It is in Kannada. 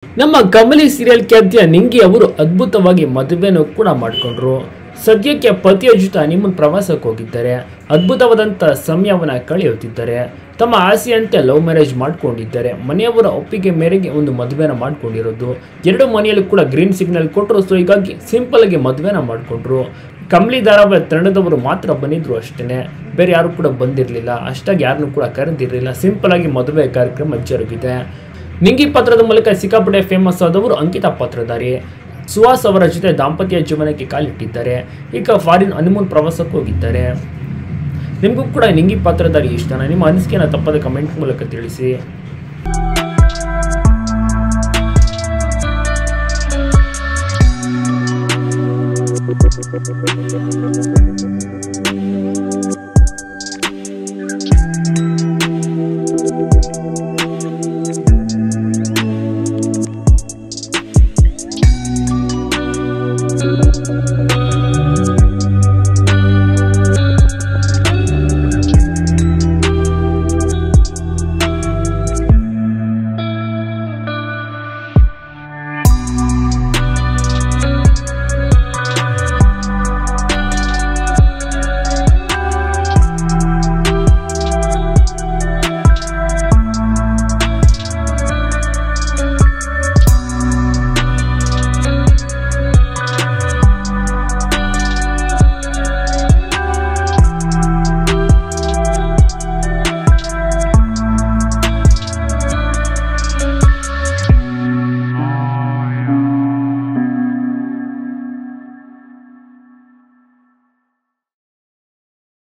ನಮ್ಮ ಕಮಲಿ ಸೀರಿಯಲ್ ಖ್ಯಾತಿಯ ನಿಂಗಿ ಅವರು ಅದ್ಭುತವಾಗಿ ಮದುವೆನೂ ಕೂಡ ಮಾಡಿಕೊಂಡ್ರು ಸದ್ಯಕ್ಕೆ ಪತಿಯ ಜೊತೆ ಹನಿಮೂನ್ ಪ್ರವಾಸಕ್ಕೆ ಹೋಗಿದ್ದಾರೆ ಅದ್ಭುತವಾದಂಥ ಸಮಯವನ್ನು ಕಳೆಯುತ್ತಿದ್ದಾರೆ ತಮ್ಮ ಆಸೆಯಂತೆ ಲವ್ ಮ್ಯಾರೇಜ್ ಮಾಡ್ಕೊಂಡಿದ್ದಾರೆ ಮನೆಯವರ ಒಪ್ಪಿಗೆ ಮೇರೆಗೆ ಒಂದು ಮದುವೆನ ಮಾಡ್ಕೊಂಡಿರೋದು ಎರಡು ಮನೆಯಲ್ಲೂ ಕೂಡ ಗ್ರೀನ್ ಸಿಗ್ನಲ್ ಕೊಟ್ಟರು ಸೊ ಹೀಗಾಗಿ ಸಿಂಪಲ್ ಆಗಿ ಮದುವೆನ ಮಾಡಿಕೊಂಡ್ರು ಕಮಲಿ ಧಾರಾವಾಹಿ ತಂಡದವರು ಮಾತ್ರ ಬಂದಿದ್ರು ಅಷ್ಟೇ ಬೇರೆ ಯಾರು ಕೂಡ ಬಂದಿರಲಿಲ್ಲ ಅಷ್ಟಾಗಿ ಯಾರನ್ನೂ ಕೂಡ ಕರೆದಿರಲಿಲ್ಲ ಸಿಂಪಲ್ ಆಗಿ ಮದುವೆ ಕಾರ್ಯಕ್ರಮ ಜರುಗಿದೆ ನಿಂಗಿ ಪಾತ್ರದ ಮೂಲಕ ಸಿಕ್ಕಾಪಟ್ಟೆ ಫೇಮಸ್ ಆದವರು ಅಂಕಿತಾ ಪಾತ್ರಧಾರಿ ಸುಹಾಸ್ ಅವರ ಜೊತೆ ದಾಂಪತ್ಯ ಜೀವನಕ್ಕೆ ಕಾಲಿಟ್ಟಿದ್ದಾರೆ ಈಗ ಫಾರಿನ್ ಹನಿಮೂನ್ ಪ್ರವಾಸಕ್ಕೆ ಹೋಗಿದ್ದಾರೆ ನಿಮಗೂ ಕೂಡ ನಿಂಗಿ ಪಾತ್ರಧಾರಿ ಇಷ್ಟನಾ ನಿಮ್ಮ ಅನಿಸಿಕೆನ ತಪ್ಪದ ಕಮೆಂಟ್ ಮೂಲಕ ತಿಳಿಸಿ Thank you.